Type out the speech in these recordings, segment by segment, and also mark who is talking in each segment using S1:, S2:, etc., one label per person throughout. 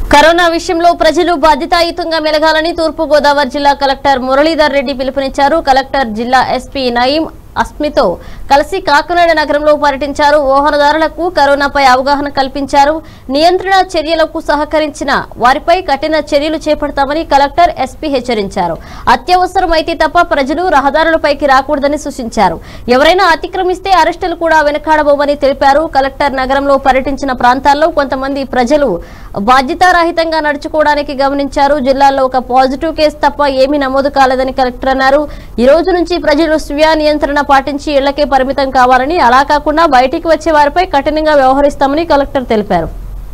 S1: corona విషయంలో ప్రజలు బాధ్యతాయుతంగా మెలగాలని తూర్పు గోదావరి జిల్లా కలెక్టర్ మురళీధర్ రెడ్డి పిలుపునిచ్చారు కలెక్టర్ జిల్లా ఎస్పీ నయీం అస్మితో కలిసి కాకినాడ నగరంలో పర్యటించారు వాహనదారులకు కరోనాపై అవగాహన కల్పించారు నియంత్రణ చర్యలకు సహకరించిన వారిపై కఠిన చర్యలు చేపడతామని కలెక్టర్ ఎస్పీ హెచ్చరించారు అత్యవసరమైతే తప్ప ప్రజలు రహదారులపైకి రాకూడదని సూచించారు ఎవరైనా అతిక్రమిస్తే అరెస్టులు కూడా వెనకాడబోమని తెలిపారు కలెక్టర్ నగరంలో పర్యటించిన ప్రాంతాల్లో కొంతమంది ప్రజలు బాధ్యతారాహితంగా నడుచుకోవడానికి గమనించారు జిల్లాలో ఒక పాజిటివ్ కేసు తప్ప ఏమీ నమోదు కాలేదని కలెక్టర్ అన్నారు ఈ రోజు నుంచి ప్రజలు స్వీయ నియంత్రణ పాటించి ఇళ్లకే పరిమితం కావాలని అలా కాకుండా బయటికి వచ్చే వారిపై కఠినంగా వ్యవహరిస్తామని కలెక్టర్ తెలిపారు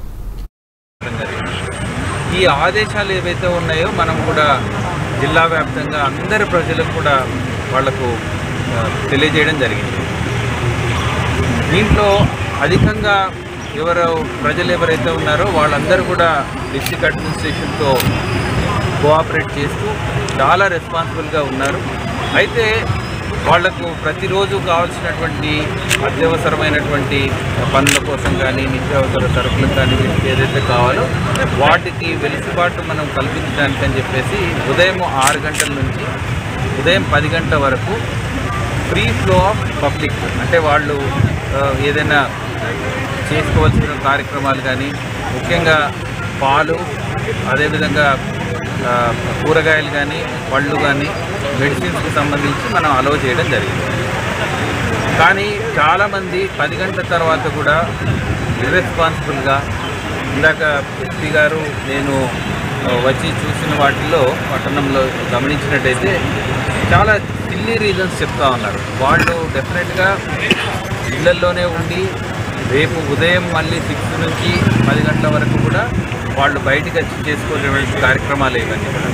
S2: ఈ ఆదేశాలు ఏవైతే ఉన్నాయో మనం కూడా జిల్లా వ్యాప్తంగా అందరి ప్రజలకు కూడా వాళ్లకు ఆ, తెలియజేయడం జరిగింది దీంట్లో అధికంగా ఎవరు ప్రజలు ఎవరైతే ఉన్నారో వాళ్ళందరూ కూడా డిస్ట్రిక్ట్ అడ్మినిస్ట్రేషన్తో కోఆపరేట్ చేస్తూ చాలా రెస్పాన్సిబుల్గా ఉన్నారు అయితే వాళ్లకు ప్రతిరోజు కావాల్సినటువంటి అత్యవసరమైనటువంటి పనుల కోసం కానీ నిత్యావసర సరుకులకు కానీ వీటికి ఏదైతే కావాలో వాటికి వెలుసుబాటు మనం కల్పించడానికి అని చెప్పేసి ఉదయం ఆరు గంటల నుంచి ఉదయం పది గంటల వరకు ఫ్రీ ఫ్లో ఆఫ్ పబ్లిక్ అంటే వాళ్ళు ఆ, ఏదైనా చేసుకోవాల్సిన కార్యక్రమాలు కానీ ముఖ్యంగా పాలు అదేవిధంగా ఆ, కూరగాయలు కానీ పళ్ళు కానీ మెడిసిన్స్కి సంబంధించి మనం అలో చేయడం జరిగింది కానీ చాలామంది పది గంటల తర్వాత కూడా ఇర్రెస్పాన్సిబుల్గా ఇందాక ఎస్పీ గారు నేను ఆ, వచ్చి చూసిన వాటిలో పట్టణంలో గమనించినట్టయితే చాలా సిల్లీ రీజన్స్ చెప్తా ఉన్నారు వాళ్ళు డెఫినెట్గా ఇళ్లల్లోనే ఉండి రేపు ఉదయం మళ్ళీ సిక్స్ నుంచి పది గంటల వరకు కూడా వాళ్ళు బయటికి వచ్చి చేసుకునేటువంటి కార్యక్రమాలు ఇవన్నీ కూడా